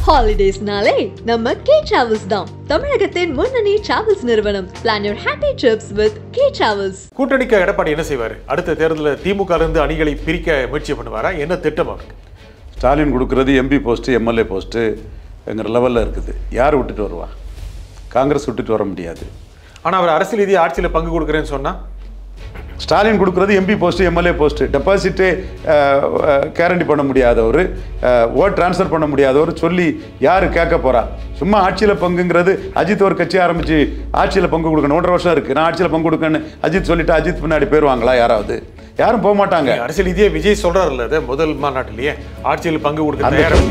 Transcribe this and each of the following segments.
ஹாலிடேஸ்னாலே நம்ம K travels தான் தமிழகத்தின் முன்னணி டிராவல்ஸ் நிறுவனம் plan your happy trips with K travels கூட்டணிக்க எடப்பாடி என்ன செய்வார் அடுத்த தேர்தலில் திமுக இருந்து அணிகளை பிரிக்க முயற்சி பண்ணுவாரா என்ன திட்டம் அவருக்கு ஸ்டாலின் கொடுக்குறது எம்பி போஸ்ட்டு எம்எல்ஏ போஸ்ட்டுங்கிற லெவலில் இருக்குது யார் விட்டுட்டு வருவா காங்கிரஸ் விட்டுட்டு வர முடியாது ஆனால் அவர் அரசியல் ரீதியாக ஆட்சியில் பங்கு கொடுக்குறேன்னு சொன்னா ஸ்டாலின் கொடுக்குறது எம்பி போஸ்ட்டு எம்எல்ஏ போஸ்ட்டு டெபாசிட்டே கேரண்டி பண்ண முடியாதவர் ஓட் ட்ரான்ஸ்ஃபர் பண்ண யார் சொல்லி யார் கேட்க போகிறா சும்மா ஆட்சியில் பங்குங்கிறது அஜித் ஒரு கட்சி ஆரம்பித்து ஆட்சியில் பங்கு கொடுக்கணும் ஒன்றரை வருஷம் இருக்குது நான் ஆட்சியில் பங்கு கொடுக்கணும்னு அஜித் சொல்லிட்டு அஜித் பின்னாடி போயிடுவாங்களா யாராவது யாரும் போக மாட்டாங்க அரசியல் ரீதியாக விஜய் சொல்றாருல்ல அதை முதல் மாநாட்டிலேயே ஆட்சியில் பங்கு கொடுக்க தயாரம்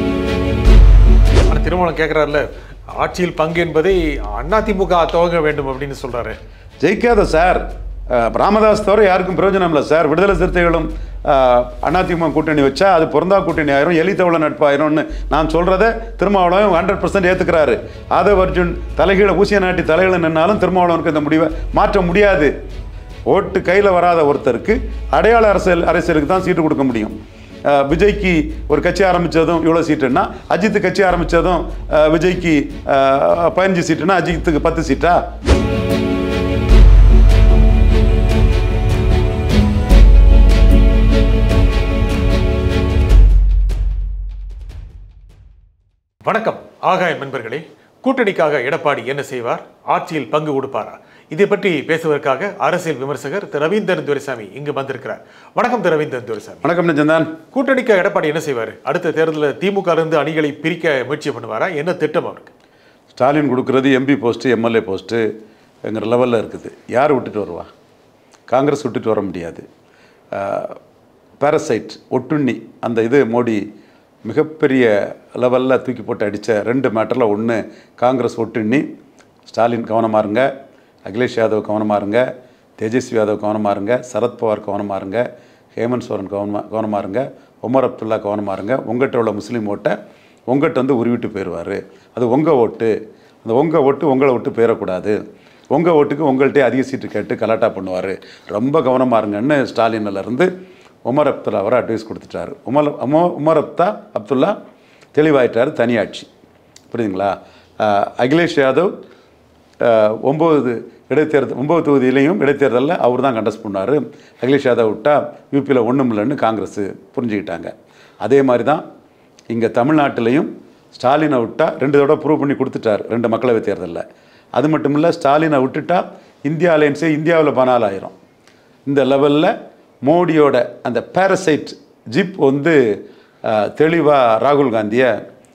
ஆனால் திருமணம் கேட்குறாருல ஆட்சியில் பங்கு என்பதை அதிமுக துவங்க வேண்டும் அப்படின்னு சொல்றாரு ஜெயிக்காத சார் அஹ், ராமதாஸ் தவிர யாருக்கும் பிரயோஜனம் இல்லை சார் விடுதலை சிறுத்தைகளும் அஹ், அதிமுக கூட்டணி வச்சா அது பொருந்தா கூட்டணி ஆயிரும் எலித்தவள நட்பாயிரும்னு நான் சொல்கிறத திருமாவளவன் ஹண்ட்ரட் பர்சன்ட் ஏற்றுக்கிறாரு ஆதவ் அர்ஜுன் தலைகீழ ஊசிய நாட்டி தலைகீழ நின்னாலும் திருமாவளவனுக்கு இந்த முடிவை மாற்ற முடியாது ஓட்டு கையில் வராத ஒருத்தருக்கு அடையாள அரசியல் அரசியலுக்கு தான் சீட்டு கொடுக்க முடியும் அஹ், விஜய்க்கு ஒரு கட்சி ஆரம்பித்ததும் இவ்வளோ சீட்டுன்னா அஜித் கட்சி ஆரம்பித்ததும் விஜய்க்கு அஹ், பதினஞ்சு சீட்டுன்னா அஜித்துக்கு பத்து சீட்டா வணக்கம் ஆகாயம் நண்பர்களே கூட்டணிக்காக எடப்பாடி என்ன செய்வார் ஆட்சியில் பங்கு கொடுப்பாரா இதை பற்றி பேசுவதற்காக அரசியல் விமர்சகர் திரு ரவீந்திரன் துரைசாமி இங்கு வந்திருக்கிறார் வணக்கம் திரு ரவீந்திரன் துரைசாமி வணக்கம் நெஞ்சந்தான் கூட்டணிக்கு எடப்பாடி என்ன செய்வார் அடுத்த தேர்தலில் திமுக இருந்து அணிகளை பிரிக்க முயற்சி பண்ணுவாரா என்ன திட்டம் அவருக்கு ஸ்டாலின் கொடுக்குறது எம்பி போஸ்ட்டு எம்எல்ஏ போஸ்ட்டுங்கிற லெவலில் இருக்குது யார் விட்டுட்டு வருவா காங்கிரஸ் விட்டுட்டு வர முடியாது பாரசைட் ஒட்டுண்ணி அந்த இது மோடி மிகப்பெரிய லெவலில் தூக்கி போட்டு அடித்த ரெண்டு மேட்டரில் ஒன்று காங்கிரஸ் ஒட்டுண்ணி ஸ்டாலின் கவனமாக இருங்க அகிலேஷ் யாதவ் கவனமாக இருங்க தேஜஸ்வி யாதவ் கவனமாக இருங்க சரத்பவார் கவனமாக இருங்க ஹேமந்த் சோரன் கவனமாக கவனமாக இருங்க உமர் அப்துல்லா கவனமாக இருங்க உங்கள்கிட்ட உள்ள முஸ்லீம் ஓட்டை உங்கள்கிட்ட வந்து உருவிட்டு போயிடுவார் அது உங்கள் ஓட்டு அந்த உங்கள் ஓட்டு உங்களை விட்டு போயிடக்கூடாது உங்கள் ஓட்டுக்கு உங்கள்கிட்டே அதிக சீட்டு கேட்டு கலாட்டா பண்ணுவார் ரொம்ப கவனமாக இருங்கன்னு ஸ்டாலின்லேருந்து உமர் அப்துல்லா அவரை அட்வைஸ் கொடுத்துட்டாரு உமர் உம உமர் அப்தா அப்துல்லா தெளிவாயிட்டார் தனியாட்சி புரியுதுங்களா அஹ், அகிலேஷ் யாதவ் அஹ், ஒம்பது இடைத்தேர்தல் ஒம்பது தொகுதியிலையும் இடைத்தேர்தலில் அவர் தான் கண்டஸ்ட் பண்ணார் அகிலேஷ் யாதவ் விட்டா யூபியில் ஒன்றும் இல்லைன்னு காங்கிரஸ் புரிஞ்சுக்கிட்டாங்க அதே மாதிரி தான் இங்கே தமிழ்நாட்டிலையும் ஸ்டாலினை விட்டா ரெண்டு தடவை ப்ரூவ் பண்ணி கொடுத்துட்டார் ரெண்டு மக்களவைத் தேர்தலில் அது மட்டும் இல்லை ஸ்டாலினை விட்டுட்டா இந்தியா அலையன்ஸே இந்தியாவில் பனால் ஆயிரும் இந்த லெவலில் மோடியோட அந்த பாரசைட் ஜிப் வந்து தெளிவாக ராகுல் காந்தியை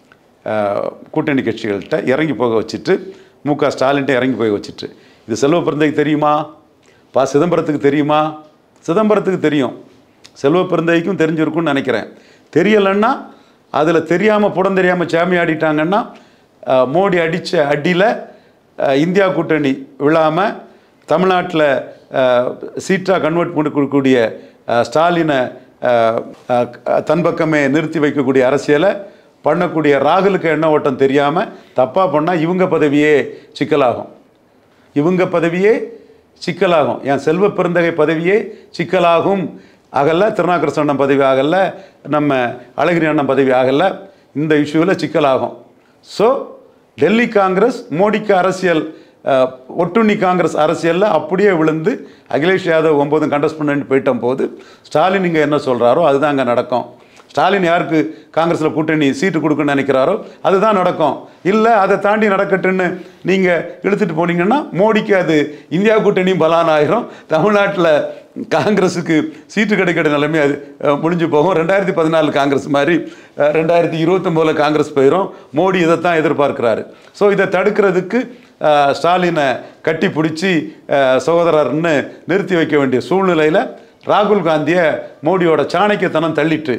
அஹ், கூட்டணி கட்சிகள்கிட்ட இறங்கி போக வச்சுட்டு மு க ஸ்டாலின்ட்ட இறங்கி போய் வச்சுட்டு இது செல்வ பிறந்தைக்கு தெரியுமா பா சிதம்பரத்துக்கு தெரியுமா சிதம்பரத்துக்கு தெரியும் செல்வ பிறந்தைக்கும் தெரிஞ்சிருக்கும்னு நினைக்கிறேன் தெரியலைன்னா அதில் தெரியாமல் புடம் தெரியாமல் சாமி ஆடிட்டாங்கன்னா அஹ், மோடி அடித்த அடியில் இந்தியா கூட்டணி விழாமல் தமிழ்நாட்டில் சீட்டாக கன்வெர்ட் பண்ணி கொடுக்கக்கூடிய அஹ், ஸ்டாலினை அஹ், அஹ், தன் பக்கமே நிறுத்தி வைக்கக்கூடிய அரசியலை பண்ணக்கூடிய ராகுலுக்கு என்ன ஓட்டம் தெரியாமல் தப்பாக பண்ணால் இவங்க பதவியே சிக்கலாகும் இவங்க பதவியே சிக்கலாகும் என் செல்வ பெருந்தகை பதவியே சிக்கலாகும் ஆகல திருநாக்கரசு அண்ணன் பதவி ஆகல நம்ம அழகிரி அண்ணன் பதவி ஆகல இந்த இஷ்யூவில் சிக்கலாகும் ஸோ டெல்லி காங்கிரஸ் மோடிக்கு அரசியல் அஹ், ஒட்டுண்ணி காங்கிரஸ் அரசியலில் அப்படியே விழுந்து அகிலேஷ் யாதவ் ஒன்பதும் கண்டஸ்ட் பண்ணிட்டு போயிட்ட போது ஸ்டாலின் இங்கே என்ன சொல்கிறாரோ அதுதான் அங்கே நடக்கும் ஸ்டாலின் யாருக்கு காங்கிரஸில் கூட்டணி சீட்டு கொடுக்குன்னு நினைக்கிறாரோ அதுதான் நடக்கும் இல்லை அதை தாண்டி நடக்கட்டுன்னு நீங்கள் இழுத்துட்டு போனீங்கன்னா மோடிக்கு அது இந்தியா கூட்டணியும் பலான் ஆயிரும் தமிழ்நாட்டில் காங்கிரஸுக்கு சீட்டு கிடைக்கிற நிலைமை அது அஹ், முடிஞ்சு போகும் ரெண்டாயிரத்தி பதினாலு காங்கிரஸ் மாதிரி அஹ், ரெண்டாயிரத்தி இருபத்தொம்போதில் காங்கிரஸ் போயிடும் மோடி இதைத்தான் எதிர்பார்க்கிறாரு ஸோ இதை தடுக்கிறதுக்கு அஹ், ஸ்டாலினை கட்டி பிடிச்சி அஹ், சகோதரர்னு நிறுத்தி வைக்க வேண்டிய சூழ்நிலையில் ராகுல் காந்தியை மோடியோட சாணக்கியத்தனம் தள்ளிட்டு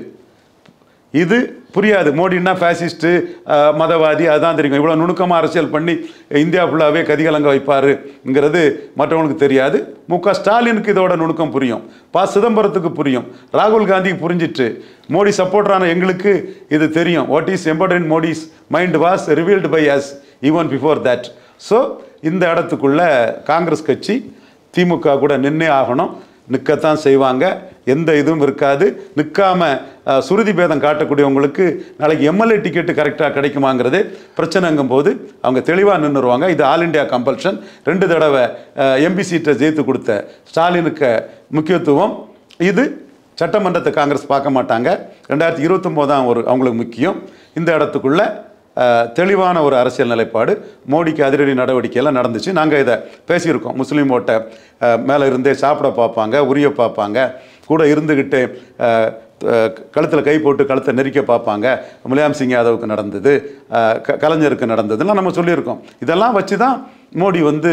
இது புரியாது மோடின்னா ஃபேசிஸ்ட்டு மதவாதி அதுதான் தெரியும் இவ்வளோ நுணுக்கமாக அரசியல் பண்ணி இந்தியா ஃபுல்லாகவே கதிகலங்க வைப்பாருங்கிறது மற்றவங்களுக்கு தெரியாது மு க ஸ்டாலினுக்கு இதோட நுணுக்கம் புரியும் ப சிதம்பரத்துக்கு புரியும் ராகுல் காந்திக்கு புரிஞ்சிட்டு மோடி சப்போர்ட்டரான எங்களுக்கு இது தெரியும் வாட் இஸ் எம்பர்டன் Modi's mind was revealed by us even before that so இந்த இடத்துக்குள்ள காங்கிரஸ் கட்சி திமுக கூட நின்னே ஆகணும் நிற்கத்தான் செய்வாங்க எந்த இதுவும் இருக்காது நிற்காம அஹ், சுருதி பேதம் காட்டக்கூடியவங்களுக்கு நாளைக்கு எம்எல்ஏ டிக்கெட்டு கரெக்டாக கிடைக்குமாங்கிறதே பிரச்சனைங்கும் போது அவங்க தெளிவாக நின்றுருவாங்க இது ஆல் இண்டியா கம்பல்ஷன் ரெண்டு தடவை எம்பி சீட்டை ஜெயித்து கொடுத்த ஸ்டாலினுக்கு முக்கியத்துவம் இது சட்டமன்றத்தை காங்கிரஸ் பார்க்க மாட்டாங்க ரெண்டாயிரத்தி இருபத்தொம்போதாம் ஒரு அவங்களுக்கு முக்கியம் இந்த இடத்துக்குள்ள அஹ், தெளிவான ஒரு அரசியல் நிலைப்பாடு மோடிக்கு அதிரடி நடவடிக்கையெல்லாம் நடந்துச்சு நாங்கள் இதை பேசியிருக்கோம் முஸ்லீம் ஓட்டை மேலே இருந்தே சாப்பிட பார்ப்பாங்க உரிய பார்ப்பாங்க கூட இருந்துக்கிட்டு கழுத்தில் கை போட்டு கழுத்தை நெரிக்க பார்ப்பாங்க முலாயம் சிங் யாதவுக்கு நடந்தது அஹ், க- கலைஞருக்கு நடந்ததுலாம் நம்ம சொல்லியிருக்கோம் இதெல்லாம் வச்சு தான் மோடி வந்து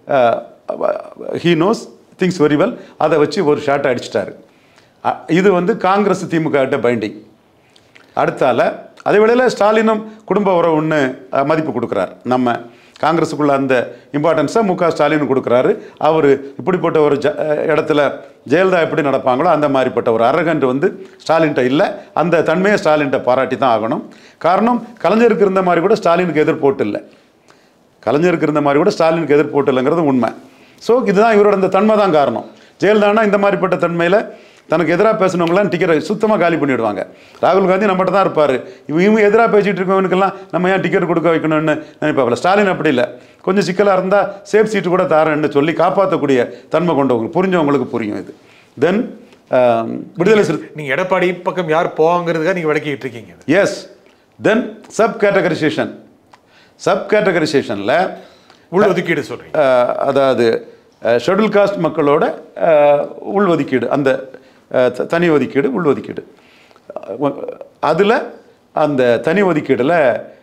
he knows things very well அதை வச்சு ஒரு ஷாட்டை அடிச்சிட்டாரு அ- இது வந்து காங்கிரஸ் திமுக கிட்ட பைண்டிங் அடுத்தால அதே வேளையில் ஸ்டாலினும் குடும்ப உறவுன்னு அஹ், மதிப்பு கொடுக்குறார் நம்ம காங்கிரஸுக்குள்ள அந்த இம்பார்ட்டன்ஸை மு க ஸ்டாலின் கொடுக்குறாரு அவர் இப்படிப்பட்ட ஒரு ஜ அஹ், இடத்துல ஜெயலலிதா எப்படி நடப்பாங்களோ அந்த மாதிரிப்பட்ட ஒரு அரகண்ட் வந்து ஸ்டாலின்கிட்ட இல்லை அந்த தன்மையை ஸ்டாலின்கிட்ட பாராட்டி தான் ஆகணும் காரணம் கலைஞருக்கு இருந்த மாதிரி கூட ஸ்டாலினுக்கு எதிர்போட்டு இல்லை கலைஞருக்கு இருந்த மாதிரி கூட ஸ்டாலினுக்கு எதிர்ப்பு இல்லைங்கிறது உண்மை ஸோ இதுதான் இவரோட இந்த தன்மை தான் காரணம் ஜெயலலிதானா இந்த மாதிரிப்பட்ட தன்மையில் தனக்கு எதிராக பேசினவங்களாம் டிக்கெட்டை சுத்தமாக காலி பண்ணிவிடுவாங்க ராகுல் காந்தி நம்மகிட்ட தான் இருப்பார் இவங்க இவங்க எதிராக பேசிகிட்டு இருக்கவனுக்கெல்லாம் நம்ம ஏன் டிக்கெட் கொடுக்க வைக்கணும்னு நினைப்பாங்கள ஸ்டாலின் அப்படி இல்லை கொஞ்சம் சிக்கலாக இருந்தால் சேஃப் சீட்டு கூட தாரேன்னு சொல்லி காப்பாற்றக்கூடிய தன்மை கொண்டவங்க புரிஞ்சவங்களுக்கு புரியும் இது தென் விடுதலை சிறு நீங்க எடப்பாடி பக்கம் யார் போவாங்கிறதுக்காக நீங்க விளக்கிட்டு இருக்கீங்க yes then sub categorisation sub கேட்டகரைசேஷனில் உள் ஒதுக்கீடு சொல்றீங்க அஹ், அதாவது ஷெட்யூல் காஸ்ட் மக்களோட அஹ், உள்ஒதுக்கீடு அந்த அஹ், த- தனி ஒதுக்கீடு உள்ஒதுக்கீடு அதில் அந்த தனி ஒதுக்கீடில்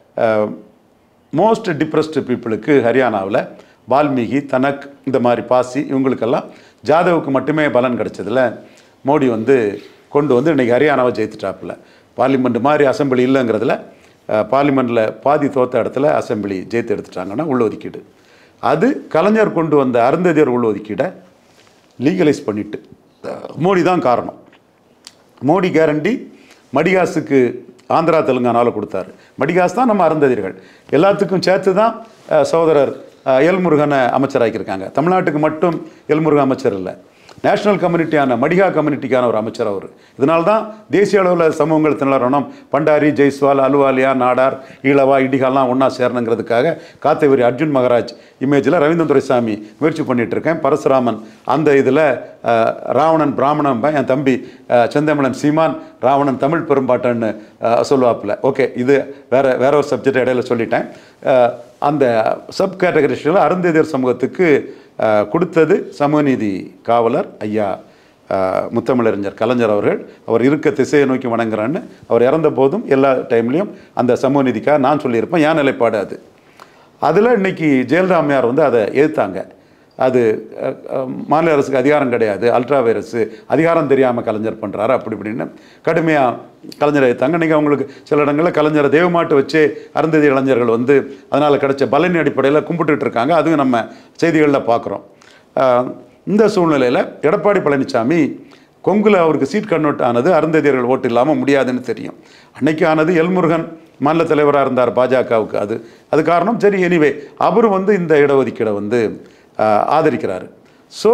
மோஸ்ட் டிப்ரெஸ்டு பீப்புளுக்கு ஹரியானாவில் வால்மீகி தனக் இந்த மாதிரி பாசி இவங்களுக்கெல்லாம் ஜாதவுக்கு மட்டுமே பலன் கிடைச்சதுல மோடி வந்து கொண்டு வந்து இன்னைக்கு ஹரியானாவை ஜெயித்துட்டாப்புல பார்லிமெண்ட் மாதிரி அசெம்பிளி இல்லைங்கிறதுல பார்லிமெண்ட்டில் பாதி தோத்த இடத்துல அசெம்பிளி ஜெயித்து எடுத்துட்டாங்கன்னா உள்ஒதுக்கீடு அது கலைஞர் கொண்டு வந்த அருந்ததியர் உள்ஒதுக்கீடை லீகலைஸ் பண்ணிட்டு மோடி தான் காரணம் மோடி கேரண்டி மடிகாஸுக்கு ஆந்திரா தெலுங்கானாவில் கொடுத்தாரு மடிகாஸ் தான் நம்ம அருந்ததியர்கள் எல்லாத்துக்கும் சேர்த்து தான் அஹ், சகோதரர் அஹ், எல் முருகனை அமைச்சராக்கியிருக்காங்க தமிழ்நாட்டுக்கு மட்டும் எல் முருகன் அமைச்சர் இல்லை நேஷனல் கம்யூனிட்டியான மடிகா கம்யூனிட்டிக்கான ஒரு அமைச்சர் அவர் இதனால தான் தேசிய அளவில் சமூகங்கள் திணறணும் பண்டாரி ஜெய்ஸ்வால் அலுவாலியா நாடார் ஈழவா இடிகாலாம் ஒன்றா சேரணுங்கிறதுக்காக காத்தேவரி அர்ஜுன் மகராஜ் இமேஜில் ரவீந்திர துரைசாமி முயற்சி பண்ணிட்டு இருக்கேன் பரசுராமன் அந்த இதில் ராவணன் பிராமணன் என் தம்பி அஹ், செந்தமிழன் சீமான் ராவணன் தமிழ் பெரும்பாட்டன்னு அஹ், சொல்லுவாப்புல ஓகே இது வேற வேற ஒரு சப்ஜெக்ட் இடையில சொல்லிட்டேன் அஹ், அந்த சப் கேட்டகரிஸில் அருந்ததியர் சமூகத்துக்கு அஹ், கொடுத்தது சமூகநீதி காவலர் ஐயா அஹ், முத்தமிழறிஞர் கலைஞர் அவர்கள் அவர் இருக்க திசையை நோக்கி வணங்குறான்னு அவர் இறந்த போதும் எல்லா டைம்லையும் அந்த சமூகநீதிக்காக நான் சொல்லியிருப்பேன் என் நிலைப்பாடு அது அதில் இன்னைக்கு ஜெயலலிதா அம்மையார் வந்து அதை எதிர்த்தாங்க அது அஹ், அஹ், மாநில அரசுக்கு அதிகாரம் கிடையாது அல்ட்ரா வைரஸ் அதிகாரம் தெரியாமல் கலைஞர் பண்ணுறாரு அப்படி இப்படின்னு கடுமையாக கலைஞரை எதிர்த்தாங்க இன்றைக்கி அவங்களுக்கு சில இடங்களில் கலைஞரை தெய்வமாட்டு வச்சே அருந்ததி இளைஞர்கள் வந்து அதனால் கிடைச்ச பலன் அடிப்படையில் கும்பிட்டுட்டு இருக்காங்க அதுவும் நம்ம செய்திகளில் பார்க்குறோம் இந்த சூழ்நிலையில் எடப்பாடி பழனிசாமி கொங்குல அவருக்கு சீட் கன்வெர்ட் ஆனது அருந்ததியர்கள் ஓட்டு இல்லாமல் முடியாதுன்னு தெரியும் அன்னைக்கு ஆனது எல்முருகன் மாநில தலைவராக இருந்தார் பாஜகவுக்கு அது அது காரணம் சரி எனிவே அவரும் வந்து இந்த இடஒதுக்கீடை வந்து ஆஹ், ஆதரிக்கிறாரு ஸோ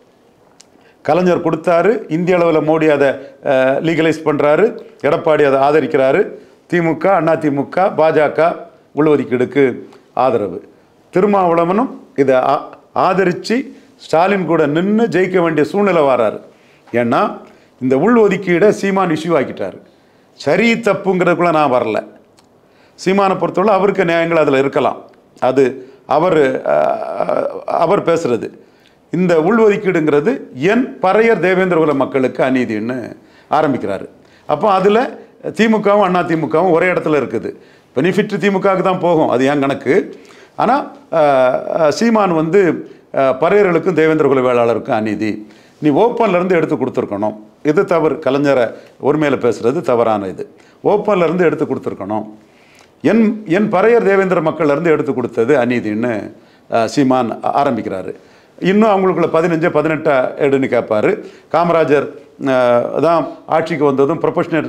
கலைஞர் கொடுத்தாரு இந்திய அளவில் மோடி அதை லீகலைஸ் பண்ணுறாரு எடப்பாடி அதை ஆதரிக்கிறாரு திமுக அதிமுக பாஜக உள்ஒதுக்கீடுக்கு ஆதரவு திருமாவளவனும் இதை ஆ- ஆதரித்து ஸ்டாலின் கூட நின்று ஜெயிக்க வேண்டிய சூழ்நிலை வராரு ஏன்னா இந்த உள்ஒதுக்கீடை சீமான் இஷ்யூ ஆக்கிட்டாரு சரி தப்புங்கிறதுக்குள்ள நான் வரல சீமானை பொறுத்தவரை அவருக்கு நியாயங்கள் அதில் இருக்கலாம் அது அவர் அஹ், அவர் பேசுறது இந்த உள்ஒதுக்கீடுங்கிறது என் பறையர் தேவேந்திர குல மக்களுக்கு அநீதின்னு ஆரம்பிக்கிறாரு அப்போ அதில் திமுகவும் அண்ணா திமுகவும் ஒரே இடத்துல இருக்குது பெனிஃபிட் திமுகவுக்கு தான் போகும் அது என் கணக்கு ஆனால் சீமான் வந்து அஹ், பறையர்களுக்கும் தேவேந்திர குல வேளாளருக்கும் அநீதி நீ ஓப்பன்ல இருந்து எடுத்து கொடுத்துருக்கணும் இது தவறு கலைஞரை ஒருமையில் பேசுறது தவறான இது ஓப்பன்ல இருந்து எடுத்து கொடுத்துருக்கணும் என் என் பறையர் தேவேந்திர மக்கள்ல இருந்து எடுத்து கொடுத்தது அநீதின்னு அஹ், சீமான் ஆ- ஆரம்பிக்கிறாரு இன்னும் அவங்களுக்குள்ள பதினஞ்சு பதினெட்டா எடுன்னு கேட்பாரு காமராஜர் அஹ், தான் ஆட்சிக்கு வந்ததும் ப்ரொபஷனல்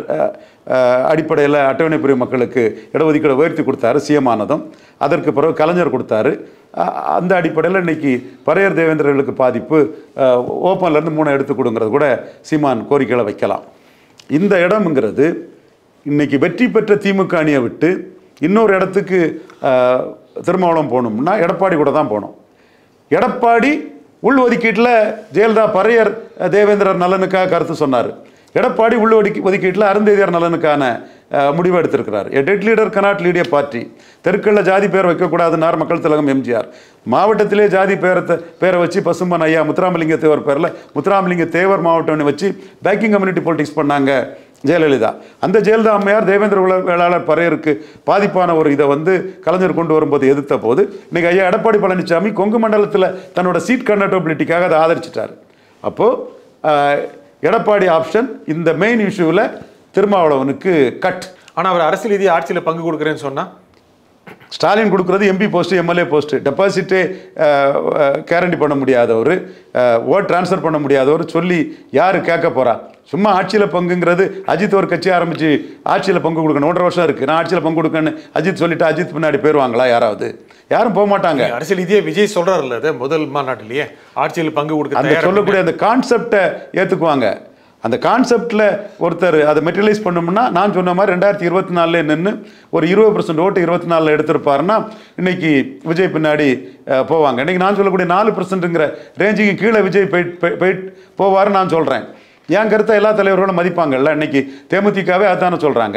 அடிப்படையில் அட்டவணை பிரிவு மக்களுக்கு இடஒதுக்கீடு உயர்த்தி கொடுத்தாரு சிஎம் ஆனதும் அதற்கு பிறகு கலைஞர் கொடுத்தாரு அ- அந்த அடிப்படையில் இன்னைக்கு பரையர் தேவேந்திரர்களுக்கு பாதிப்பு அஹ், ஓப்பன்ல இருந்து மூணை எடுத்து கொடுங்கிறது கூட சீமான் கோரிக்கைகளை வைக்கலாம் இந்த இடம்ங்கிறது இன்னைக்கு வெற்றி பெற்ற திமுக அணியை விட்டு இன்னொரு இடத்துக்கு அஹ், திருமாவளம் போகணும்னா எடப்பாடி கூட தான் போகணும் எடப்பாடி உள் ஒதுக்கீட்டில் ஜெயலலிதா பறையர் தேவேந்திரர் நலனுக்காக கருத்து சொன்னார் எடப்பாடி உள் ஒதுக்கி ஒதுக்கீட்டில் அருந்ததியார் நலனுக்கான அஹ், முடிவு எடுத்திருக்கிறார் a dead leader cannot lead a party தெருக்களில் ஜாதி பேர் வைக்கக்கூடாதுன்னார் மக்கள் திலகம் எம்ஜிஆர் மாவட்டத்திலே ஜாதி பேரத்தை பேரை வச்சு பசும்பன் ஐயா முத்துராமலிங்க தேவர் பேரில் முத்துராமலிங்க தேவர் மாவட்டம்னு வச்சு பேக்கிங் கம்யூனிட்டி பொலிட்டிக்ஸ் பண்ணாங்க ஜெயலலிதா அந்த ஜெயலலிதா அம்மையார் தேவேந்திர உல- வேளாளர் பறையருக்கு பாதிப்பான ஒரு இதை வந்து கலைஞர் கொண்டு வரும்போது எதிர்த்த போது இன்னைக்கு ஐயா எடப்பாடி பழனிசாமி கொங்கு மண்டலத்தில் தன்னோட சீட் கன்வெர்டபிலிட்டிக்காக அதை ஆதரிச்சிட்டாரு அப்போது எடப்பாடி ஆப்ஷன் இந்த மெயின் இஷ்யூவில் திருமாவளவனுக்கு கட் ஆனா அவர் அரசியல் ரீதியாக ஆட்சியில பங்கு கொடுக்குறேன்னு சொன்னா ஸ்டாலின் கொடுக்குறது எம்பி போஸ்ட்டு எம்எல்ஏ போஸ்ட்டு டெபாசிட்டே கேரண்டி பண்ண முடியாதவர் ஓட் ட்ரான்ஸ்ஃபர் பண்ண முடியாதவர் சொல்லி யார் கேட்க போறா சும்மா ஆட்சியில் பங்குங்கிறது அஜித் ஒரு கட்சி ஆரம்பித்து ஆட்சியில் பங்கு கொடுக்கணும் ஒன்றரை வருஷம் இருக்குது நான் ஆட்சியில் பங்கு கொடுக்கணும்னு அஜித் சொல்லிட்டு அஜித் பின்னாடி போயிருவாங்களா யாராவது யாரும் போக மாட்டாங்க அரசியல் ரீதியாக விஜய் சொல்றாருல்ல அது முதல் மாநாட்டிலேயே ஆட்சியில் பங்கு கொடுக்க அந்த தயாரா சொல்லக்கூடிய அந்த கான்செப்டை ஏற்றுக்குவாங்க அந்த கான்செப்டில் ஒருத்தர் அதை மெட்டீரியலைஸ் பண்ணோம்னா நான் சொன்ன மாதிரி ரெண்டாயிரத்தி இருபத்தி நாலுல நின்று ஒரு இருபது பர்சன்ட் ஓட்டு இருபத்தி நாலில் எடுத்திருப்பாருன்னா இன்னைக்கு விஜய் பின்னாடி அஹ், போவாங்க இன்னைக்கு நான் சொல்லக்கூடிய நாலு பர்சன்ட்டுங்கிற ரேஞ்சுக்கு கீழே விஜய் போயிட் போய்- போயிட் போவாருன்னு நான் சொல்கிறேன் என் கருத்தை எல்லா தலைவர்களும் மதிப்பாங்கல்ல இன்னைக்கு தேமுதிகவே அதானே சொல்கிறாங்க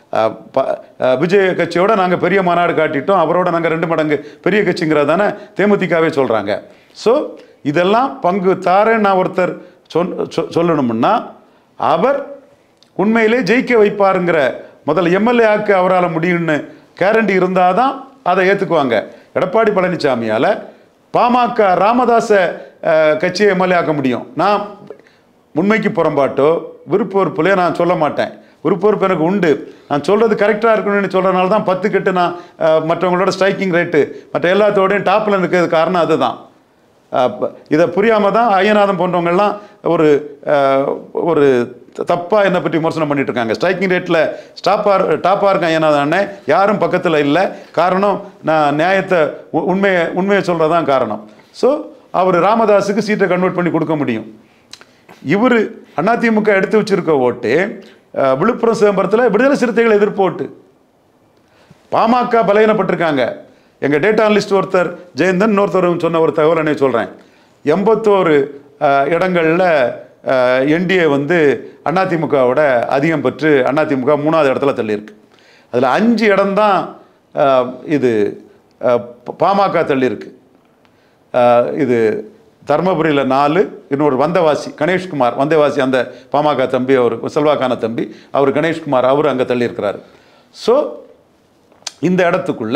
விஜய் கட்சியோட நாங்கள் பெரிய மாநாடு காட்டிட்டோம் அவரோட நாங்கள் ரெண்டு மடங்கு பெரிய கட்சிங்கிறதானே தேமுதிகவே சொல்கிறாங்க ஸோ இதெல்லாம் பங்கு தாரேன்னு நான் ஒருத்தர் சொன் சொ- சொல்லணும்னா அவர் உண்மையிலே ஜெயிக்க வைப்பாருங்கிற முதல்ல எம்எல்ஏ ஆக்க அவரால் முடியும்னு கேரண்டி இருந்தால் தான் அதை ஏற்றுக்குவாங்க எடப்பாடி பழனிசாமியால் பாமக ராமதாஸ அஹ், கட்சியை எம்எல்ஏ ஆக்க முடியும் நான் உண்மைக்கு புறம்பாட்டோ விருப்ப வெறுப்புலையோ நான் சொல்ல மாட்டேன் விருப்ப வெறுப்பு எனக்கு உண்டு நான் சொல்கிறது கரெக்டாக இருக்கணும்னு சொல்கிறனால தான் பத்து கெட்டு நான் அஹ், மற்றவங்களோட ஸ்ட்ரைக்கிங் ரேட்டு மற்ற எல்லாத்தோடையும் டாப்பில் இருக்கிறது காரணம் அதுதான் அப்ப இதை புரியாமல் தான் ஐயநாதன் போன்றவங்கெல்லாம் ஒரு அஹ், ஒரு தப்பாக என்னை பற்றி விமர்சனம் பண்ணிட்டு இருக்காங்க ஸ்ட்ரைக்கிங் ரேட்டில் ஸ்டாப்பார் டாப்பாக இருக்க ஐயநாதன் அண்ணன் யாரும் பக்கத்தில் இல்லை காரணம் நான் நியாயத்தை உ- உண்மையை உண்மையை சொல்கிறது தான் காரணம் ஸோ அவர் ராமதாஸுக்கு சீட்டை கன்வெர்ட் பண்ணி கொடுக்க முடியும் இவர் அதிமுக எடுத்து வச்சிருக்க ஓட்டு அஹ், விழுப்புரம் சிதம்பரத்தில் விடுதலை சிறுத்தைகள் எதிர்ப்பு ஓட்டு பாமக பலகீனப்பட்டிருக்காங்க எங்கள் டேட்டா அனலிஸ்ட் ஒருத்தர் ஜெயந்தன் இன்னொருத்தர் சொன்ன ஒரு தகவல் என்ன சொல்கிறேன் எண்பத்தோரு இடங்களில் என்டிஏ வந்து அதிமுகவோட அதிகம் பெற்று அதிமுக மூணாவது இடத்துல தள்ளியிருக்கு அதில் அஞ்சு இடம்தான் அஹ், இது அஹ், ப- பாமக தள்ளியிருக்கு அஹ், இது தர்மபுரியில் நாலு இன்னொரு வந்தவாசி கணேஷ்குமார் வந்தவாசி அந்த பாமக தம்பி அவர் செல்வாக்கான தம்பி அவர் கணேஷ்குமார் அவர் அங்கே தள்ளியிருக்கிறாரு ஸோ இந்த இடத்துக்குள்ள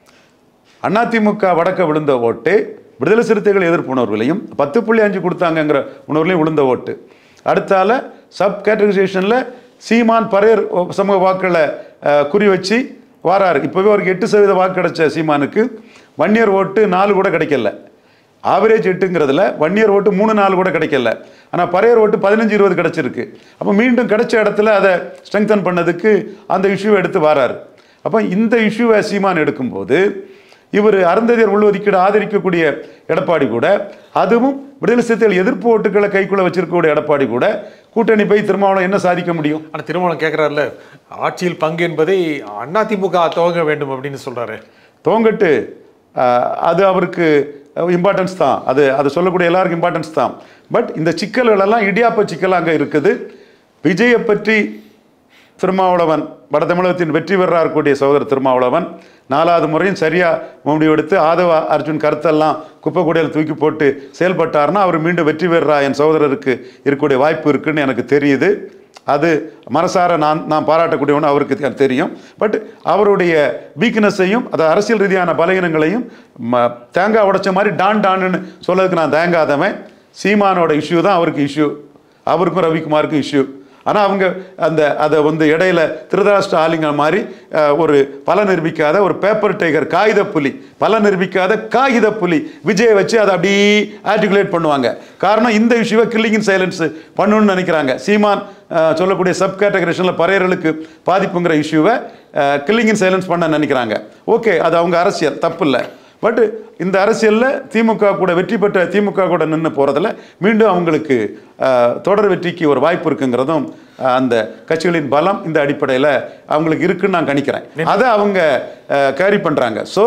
அதிமுக வடக்க விழுந்த ஓட்டு விடுதலை சிறுத்தைகள் எதிர்ப்பு உணர்வுலையும் பத்து புள்ளி அஞ்சு கொடுத்தாங்கங்கிற உணர்வுலையும் விழுந்த ஓட்டு அடுத்தால சப் கேட்டகரைசேஷனில் சீமான் பரையர் சமூக வாக்களை அஹ், குறி வச்சு வாராரு இப்போவே அவருக்கு எட்டு சதவீத வாக்கு கிடைச்ச சீமானுக்கு வன்னியர் ஓட்டு நாலு கூட கிடைக்கல ஆவரேஜ் எட்டுங்கிறதுல வன்னியர் ஓட்டு மூணு நாலு கூட கிடைக்கல ஆனால் பரையர் ஓட்டு பதினஞ்சு இருபது கிடைச்சிருக்கு அப்போ மீண்டும் கிடைச்ச இடத்துல அதை ஸ்ட்ரெங்தன் பண்ணதுக்கு அந்த இஷ்யூவை எடுத்து வராரு அப்போ இந்த இஷ்யூவை சீமான் எடுக்கும்போது இவர் அருந்ததியர் உள்ஒதுக்கீடு ஆதரிக்கக்கூடிய எடப்பாடி கூட அதுவும் விடுதலை சிறுத்தைகள் எதிர்ப்பு ஓட்டுகளை கைக்குள்ள வச்சிருக்கக்கூடிய எடப்பாடி கூட கூட்டணி போய் திருமாவளம் என்ன சாதிக்க முடியும் ஆனா திருமணம் கேட்குறாருல ஆட்சியில் பங்கு என்பதை அதிமுக துவங்க வேண்டும் அப்படின்னு சொல்றாரு தோங்கட்டு அஹ், அது அவருக்கு இம்பார்ட்டன்ஸ் தான் அது அது சொல்லக்கூடிய எல்லாருக்கும் இம்பார்ட்டன்ஸ் தான் பட் இந்த சிக்கல்கள் எல்லாம் இடியாப்ப சிக்கல் அங்கே இருக்குது விஜயை பற்றி திருமாவளவன் வட தமிழகத்தின் வெற்றி பெறா இருக்கக்கூடிய சகோதரர் திருமாவளவன் நாலாவது முறையும் சரியாக முடிவெடுத்து ஆதவ அர்ஜுன் கருத்தெல்லாம் குப்பை கூடையில் தூக்கி போட்டு செயல்பட்டார்னா அவர் மீண்டும் வெற்றி பெறா என் சகோதரருக்கு இருக்கக்கூடிய வாய்ப்பு இருக்குன்னு எனக்கு தெரியுது அது மனசார நான் நான் பாராட்டக்கூடியவனு அவருக்கு தெ- தெரியும் பட் அவருடைய வீக்னஸையும் அது அரசியல் ரீதியான பலகீனங்களையும் ம- தேங்காய் உடைச்ச மாதிரி டான் டான்னு சொல்லதுக்கு நான் தேங்காதவன் சீமானோட இஷ்யூ தான் அவருக்கு இஷ்யூ அவருக்கும் ரவிக்குமாருக்கும் இஷ்யூ ஆனால் அவங்க அந்த அதை வந்து இடையில திருதராஷ்டிர ஆலிங்க மாதிரி அஹ், ஒரு பல நிரூபிக்காத ஒரு பேப்பர் டைகர் காகித புலி பல நிரூபிக்காத காகித புலி விஜயை வச்சு அதை அப்படியே ஆர்டிகுலேட் பண்ணுவாங்க காரணம் இந்த இஷ்யூவை கில்லிங் இன் சைலன்ஸ் பண்ணணும்னு நினைக்கிறாங்க சீமான் அஹ், சொல்லக்கூடிய சப் கேட்டகரேஷனில் பறையர்களுக்கு பாதிப்புங்கிற இஷ்யூவை கில்லிங் இன் சைலன்ஸ் பண்ண நினைக்கிறாங்க ஓகே அது அவங்க அரசியல் தப்பு இல்லை பட் இந்த அரசியலில் திமுக கூட வெற்றி பெற்ற திமுக கூட நின்று போகிறதுல மீண்டும் அவங்களுக்கு அஹ், தொடர் வெற்றிக்கு ஒரு வாய்ப்பு இருக்குங்கிறதும் அஹ், அந்த கட்சிகளின் பலம் இந்த அடிப்படையில் அவங்களுக்கு இருக்குன்னு நான் கணிக்கிறேன் அதை அவங்க கேரி பண்ணுறாங்க ஸோ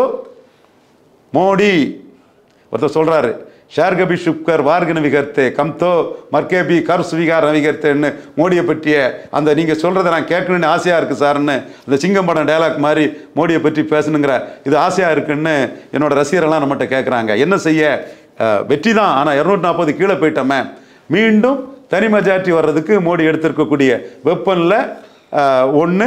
மோடி ஒருத்தர் சொல்றாரு ஷேர் கபி ஷுப்கர் வார்கன விகர்த்தே கம்தோ மர்கேபி கர் சுவிகார் விகர்த்தேன்னு மோடியை பற்றிய அந்த நீங்கள் சொல்கிறத நான் கேட்கணும்னு ஆசையாக இருக்குது சார்னு அந்த சிங்கம் படம் டயலாக் மாதிரி மோடியை பற்றி பேசணுங்கிற இது ஆசையாக இருக்குன்னு என்னோட ரசிகரெல்லாம் நம்மகிட்ட கேட்குறாங்க என்ன செய்ய அஹ், வெற்றி தான் ஆனால் இரநூத்தி நாற்பது கீழே போயிட்டோமே மீண்டும் தனி மெஜாரிட்டி வர்றதுக்கு மோடி எடுத்திருக்கக்கூடிய வெப்பனில் ஒன்று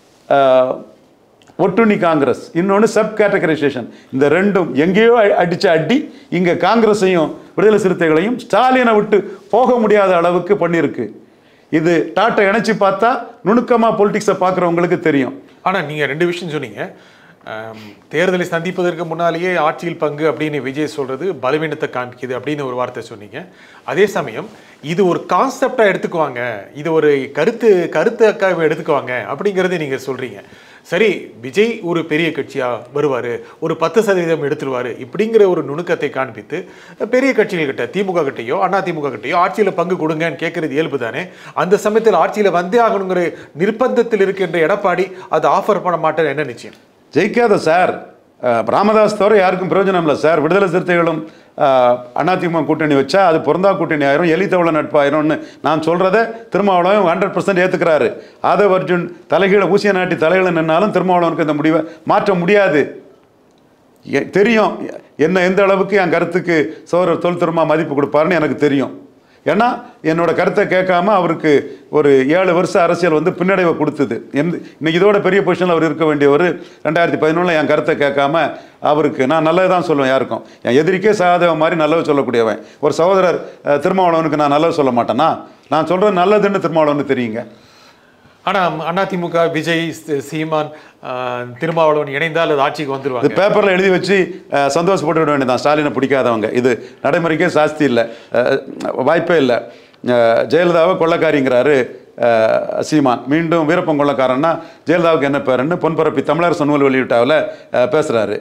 ஒட்டுண்ணி காங்கிரஸ் இன்னொன்று சப் கேட்டகரைசேஷன் இந்த ரெண்டும் எங்கேயோ அ- அடிச்ச அடி இங்கே காங்கிரஸையும் விடுதலை சிறுத்தைகளையும் ஸ்டாலினை விட்டு போக முடியாத அளவுக்கு பண்ணியிருக்கு இது டாட்டை இணைச்சி பார்த்தா நுணுக்கமாக பொலிட்டிக்ஸை பார்க்குறவங்களுக்கு தெரியும் ஆனா நீங்க ரெண்டு விஷயம் சொன்னீங்க ஆம், தேர்தலை சந்திப்பதற்கு முன்னாலேயே ஆட்சியில் பங்கு அப்படின்னு விஜய் சொல்றது பலவீனத்தை காண்பிக்குது அப்படின்னு ஒரு வார்த்தை சொன்னீங்க அதே சமயம் இது ஒரு கான்செப்டா எடுத்துக்குவாங்க இது ஒரு கருத்து கருத்தாக்காக எடுத்துக்குவாங்க அப்படிங்கறதை நீங்க சொல்றீங்க சரி விஜய் ஒரு பெரிய கட்சியா வருவாரு ஒரு பத்து சதவீதம் எடுத்துருவாரு இப்படிங்கிற ஒரு நுணுக்கத்தை காண்பித்து பெரிய கட்சிகள் கிட்ட திமுக கிட்டயோ அண்ணா திமுக கிட்டயோ ஆட்சியில பங்கு கொடுங்கன்னு கேட்கறது இயல்பு தானே அந்த சமயத்தில் ஆட்சியில வந்தே ஆகணுங்கிற நிர்பந்தத்தில் இருக்கின்ற எடப்பாடி அதை ஆஃபர் பண்ண மாட்டேன்னு என்ன நிச்சயம் ஜெயிக்காத சார் அஹ், ராமதாஸ் தவிர யாருக்கும் பிரயோஜனம் இல்லை சார் விடுதலை சிறுத்தைகளும் அஹ், அதிமுக கூட்டணி வச்சா அது பொருந்தா கூட்டணி ஆயிரும் எலித்தவள நட்பாயிரும்னு நான் சொல்கிறத திருமாவளவன் ஹண்ட்ரட் பர்சன்ட் ஏற்றுக்கிறாரு ஆதவ அர்ஜுன் தலைகீழ ஊசிய நாட்டி தலைகளை நின்னாலும் திருமாவளவனுக்கு இந்த முடிவை மாற்ற முடியாது எ- தெரியும் என்ன எந்த அளவுக்கு என் கருத்துக்கு சோழர் தொல் திருமா மதிப்பு கொடுப்பாருன்னு எனக்கு தெரியும் ஏன்னா என்னோட கருத்தை கேட்காம அவருக்கு ஒரு ஏழு வருஷம் அரசியல் வந்து பின்னடைவை கொடுத்தது எந்த இன்னைக்கு இதோட பெரிய பொசிஷனில் அவர் இருக்க வேண்டியவர் ரெண்டாயிரத்தி பதினொன்றில் என் கருத்தை கேட்காம அவருக்கு நான் நல்லது தான் சொல்லுவேன் யாருக்கும் என் எதிரிக்கே சகாதேவ மாதிரி நல்லது சொல்லக்கூடியவன் ஒரு சகோதரர் அஹ், திருமாவளவனுக்கு நான் நல்லது சொல்ல மாட்டேனா நான் சொல்கிறது நல்லதுன்னு திருமாவளவனுக்கு தெரியுங்க ஆனா அதிமுக விஜய் சி- சீமான் ஆஹ், திருமாவளவன் இணைந்தால் அது ஆட்சிக்கு இது வந்துருவாங்க பேப்பரில் எழுதி வச்சு அஹ், சந்தோஷப்பட்டு விட வேண்டியதான் ஸ்டாலினை பிடிக்காதவங்க இது நடைமுறைக்கே சாஸ்தி இல்லை அஹ், வாய்ப்பே இல்லை அஹ், ஜெயலலிதாவை கொள்ளக்காரிங்கிறாரு அஹ், சீமான் மீண்டும் வீரப்பன் கொள்ளக்காரன்னா ஜெயலலிதாவுக்கு என்ன பேருன்னு பொன்பரப்பி தமிழரசு நூல் வெளியிட்டாவில் பேசுகிறாரு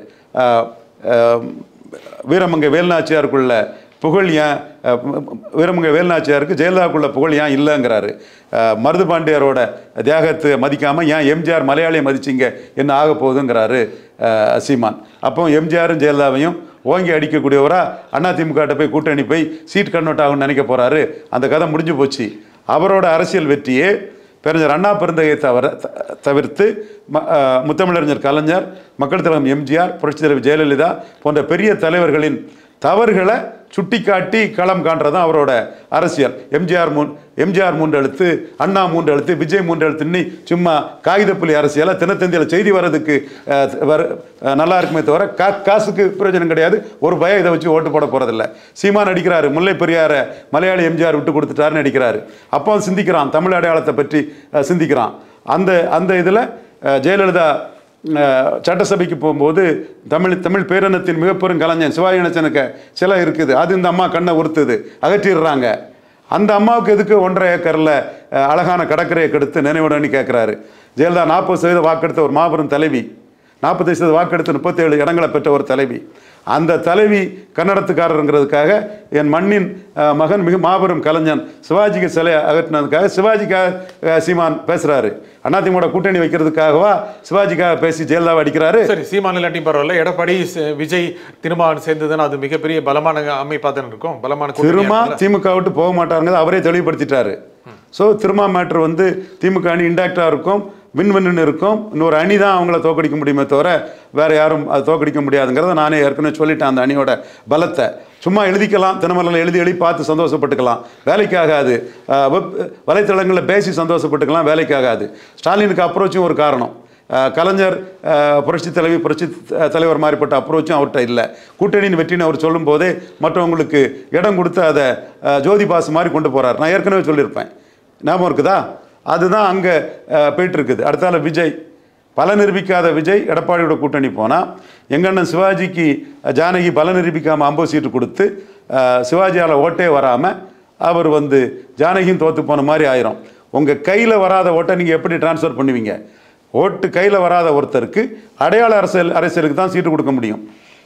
வீரமங்கை வேலுநாச்சியாருக்குள்ள புகழ் ஏன் அஹ், வீரமங்கை வேலுநாச்சியாருக்கு ஜெயலலிதாவுக்குள்ள புகழ் ஏன் இல்லைங்கிறாரு அஹ், மருது பாண்டியரோட தியாகத்தை மதிக்காமல் ஏன் எம்ஜிஆர் மலையாளியை மதிச்சிங்க என்ன ஆக போகுதுங்கிறாரு அஹ், சீமான் அப்போ எம்ஜிஆரும் ஜெயலலிதாவையும் ஓங்கி அடிக்கக்கூடியவரா அதிமுக கிட்ட போய் கூட்டணி போய் சீட் கன்வெர்ட் ஆகும்னு நினைக்க போறாரு அந்த கதை முடிஞ்சு போச்சு அவரோட அரசியல் வெற்றியே பெருஞ்சர் அண்ணா பிறந்தகையை தவிர த- தவிர்த்து ம- அஹ், முத்தமிழறிஞர் கலைஞர் மக்கள் தலைவர் எம்ஜிஆர் புரட்சித் தலைவர் ஜெயலலிதா போன்ற பெரிய தலைவர்களின் தவறுகளை சுட்டிக்காட்டி களம் காண்றதான் அவரோட அரசியல் எம்ஜிஆர் மூன் எம்ஜிஆர் மூன்று எழுத்து அண்ணா மூன்று எழுத்து விஜய் மூன்று எழுத்துன்னு சும்மா காகிதப்புலி அரசியலை தினத்தந்தியில் செய்தி வர்றதுக்கு அஹ், வர அஹ், நல்லா இருக்குமே தவிர கா காசுக்கு பிரயோஜனம் கிடையாது ஒரு பயம் இதை வச்சு ஓட்டு போட போகிறதில்ல சீமான் அடிக்கிறாரு முல்லை பெரியார மலையாளி எம்ஜிஆர் விட்டு கொடுத்துட்டாருன்னு அடிக்கிறாரு அப்போ சிந்திக்கிறான் தமிழ் அடையாளத்தை பற்றி அஹ், சிந்திக்கிறான் அந்த அந்த இதில் ஜெயலலிதா அஹ், சட்டசபைக்கு போகும்போது தமிழ் தமிழ் பேரினத்தின் மிகப்பெரும் கலைஞன் சிவாஜி கணேசனுக்கு சிலை இருக்குது அது இந்த அம்மா கண்ணை உறுத்துது அகற்றிடுறாங்க அந்த அம்மாவுக்கு எதுக்கு ஒன்றரை ஏக்கரில் அஹ், அழகான கடற்கரையை கெடுத்து நினைவிடன்னு கேட்குறாரு ஜெயலலிதா நாற்பது சதவீத வாக்கெடுத்த ஒரு மாபெரும் தலைவி நாற்பத்தி சதவீத வாக்கெடுத்து முப்பத்தேழு இடங்களை பெற்ற ஒரு தலைவி அந்த தலைவி கன்னடத்துக்காரருங்கிறதுக்காக என் மண்ணின் அஹ், மகன் மிக மாபெரும் கலைஞன் சிவாஜிக்கு சிலை அகற்றினதுக்காக சிவாஜிக்காக அஹ், சீமான் பேசுறாரு அதிமுக கூட்டணி வைக்கிறதுக்காகவா சிவாஜிக்காக பேசி ஜெயலலிதாவை அடிக்கிறாரு சரி சீமான் இல்லாட்டி பரவாயில்ல எடப்பாடி சி- விஜய் திருமாவன் சேர்ந்ததுன்னா அது மிகப்பெரிய பலமான அமைப்பா தானே இருக்கும் பலமான கூட்டணியா திருமா இருக்கும்ல? திமுக விட்டு போக மாட்டாருங்கிறத அவரே தெளிவுபடுத்திட்டாரு ஸோ திருமா மேட்ரு வந்து திமுக அணி இண்டாக்டாக இருக்கும் வின் வின்னு இருக்கும் இன்னொரு அணி தான் அவங்கள தோக்கடிக்க முடியுமே தவிர வேற யாரும் அதை தோக்கடிக்க முடியாதுங்கிறத நானே ஏற்கனவே சொல்லிட்டேன் அந்த அணியோட பலத்தை சும்மா எழுதிக்கலாம் தினமலரில் எழுதி எழுதி பார்த்து சந்தோஷப்பட்டுக்கலாம் வேலைக்காகாது அஹ் வெப் வலைத்தளங்களில் பேசி சந்தோஷப்பட்டுக்கலாம் வேலைக்காகாது ஸ்டாலினுக்கு அப்ரோச்சும் ஒரு காரணம் அஹ் கலைஞர் அஹ் புரட்சி தலைவி புரட்சி த- தலைவர் மாதிரிப்பட்ட அப்ரோச்சும் அவர்கிட்ட இல்லை கூட்டணியின் வெற்றின்னு அவர் சொல்லும் போதே மற்றவங்களுக்கு இடம் கொடுத்து அதை அஹ், ஜோதி பாஸ் மாதிரி கொண்டு போறார் நான் ஏற்கனவே சொல்லியிருப்பேன் ஞாபகம் இருக்குதா அதுதான் அங்கே போயிட்டு இருக்குது அடுத்தால விஜய் பல நிரூபிக்காத விஜய் எடப்பாடியோட கூட்டணி போனால் எங்கண்ணன் சிவாஜிக்கு அஹ், ஜானகி பல நிரூபிக்காமல் ஐம்பது சீட்டு கொடுத்து அஹ், சிவாஜியால் ஓட்டே வராமல் அவர் வந்து ஜானகியும் தோற்று போன மாதிரி ஆயிரும் உங்கள் கையில் வராத ஓட்டை நீங்கள் எப்படி ட்ரான்ஸ்ஃபர் பண்ணுவீங்க ஓட்டு கையில் வராத ஒருத்தருக்கு அடையாள அரசியல் அரசியலுக்கு தான் சீட்டு கொடுக்க முடியும்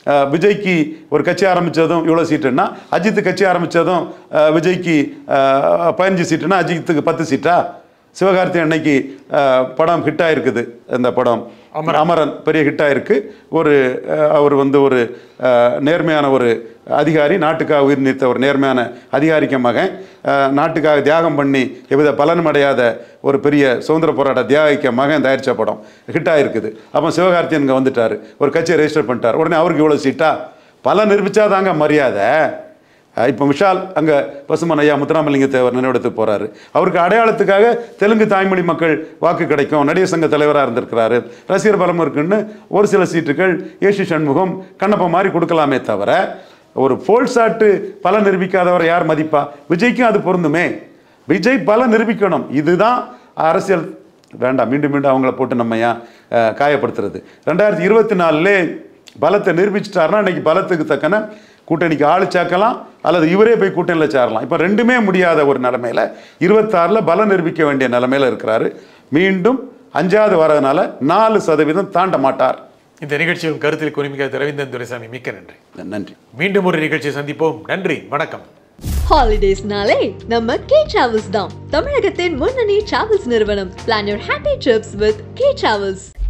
அஹ், விஜய்க்கு ஒரு கட்சி ஆரம்பித்ததும் இவ்வளோ சீட்டுன்னா அஜித் கட்சி ஆரம்பித்ததும் விஜய்க்கு அஹ், பதினஞ்சு சீட்டுன்னா அஜித்துக்கு பத்து சீட்டா சிவகார்த்தி அன்னைக்கு அஹ், படம் ஹிட் ஆயிருக்குது இந்த படம் அமரன் பெரிய ஹிட் ஆயிருக்கு ஒரு அஹ், அவர் வந்து ஒரு அஹ், நேர்மையான ஒரு அதிகாரி நாட்டுக்காக உயிர் நீத்த ஒரு நேர்மையான அதிகாரிக்க மகன் அஹ், நாட்டுக்காக தியாகம் பண்ணி எவ்வித பலனும் அடையாத ஒரு பெரிய சுதந்திர போராட்ட தியாகிக்க மகன் தயாரித்த படம் ஹிட் ஆயிருக்குது அப்போ சிவகார்த்தியன் இங்கே வந்துட்டார் ஒரு கட்சியை ரெஜிஸ்டர் பண்ணிட்டார் உடனே அவருக்கு இவ்வளோ சீட்டா பல நிரூபிச்சாதாங்க மரியாதை அஹ் இப்போ விஷால் அங்கே பசுமன் ஐயா முத்துராமலிங்க தேவர் நினைவிடத்துக்கு போகிறாரு அவருக்கு அடையாளத்துக்காக தெலுங்கு தாய்மொழி மக்கள் வாக்கு கிடைக்கும் நடிகர் சங்க தலைவராக இருந்திருக்கிறாரு ரசிகர் பலம் இருக்குன்னு ஒரு சில சீட்டுகள் ஏசி சண்முகம் கண்ணப்ப மாதிரி கொடுக்கலாமே தவிர ஒரு போல் சாட்டு பல நிரூபிக்காதவரை யார் மதிப்பா விஜய்க்கும் அது பொருந்துமே விஜய் பல நிரூபிக்கணும் இதுதான் அரசியல் வேண்டாம் மீண்டும் மீண்டும் அவங்கள போட்டு நம்ம ஏன் அஹ், காயப்படுத்துறது ரெண்டாயிரத்தி இருபத்தி நாலுலே பலத்தை நிரூபிச்சிட்டாருன்னா இன்னைக்கு பலத்துக்கு தக்கன கூட்டணிக்கு ஆளு சேர்க்கலாம் அல்லது இவரே போய் கூட்டணியில் சேரலாம் இப்போ ரெண்டுமே முடியாத ஒரு நிலமையில இருபத்தாறில் பலம் நிரூபிக்க வேண்டிய நிலமையில இருக்கிறாரு மீண்டும் அஞ்சாவது வரதுனால நாலு சதவீதம் தாண்ட மாட்டார் இந்த நிகழ்ச்சியும் கருத்தில் குறிமிக்க ரவீந்திரன் துரைசாமி மிக்க நன்றி நன்றி மீண்டும் ஒரு நிகழ்ச்சியை சந்திப்போம் நன்றி வணக்கம் ஹாலிடேஸ்னாலே நம்ம கே டிராவல்ஸ் தான் தமிழகத்தின் முன்னணி டிராவல்ஸ் நிறுவனம் plan your happy trips with K travels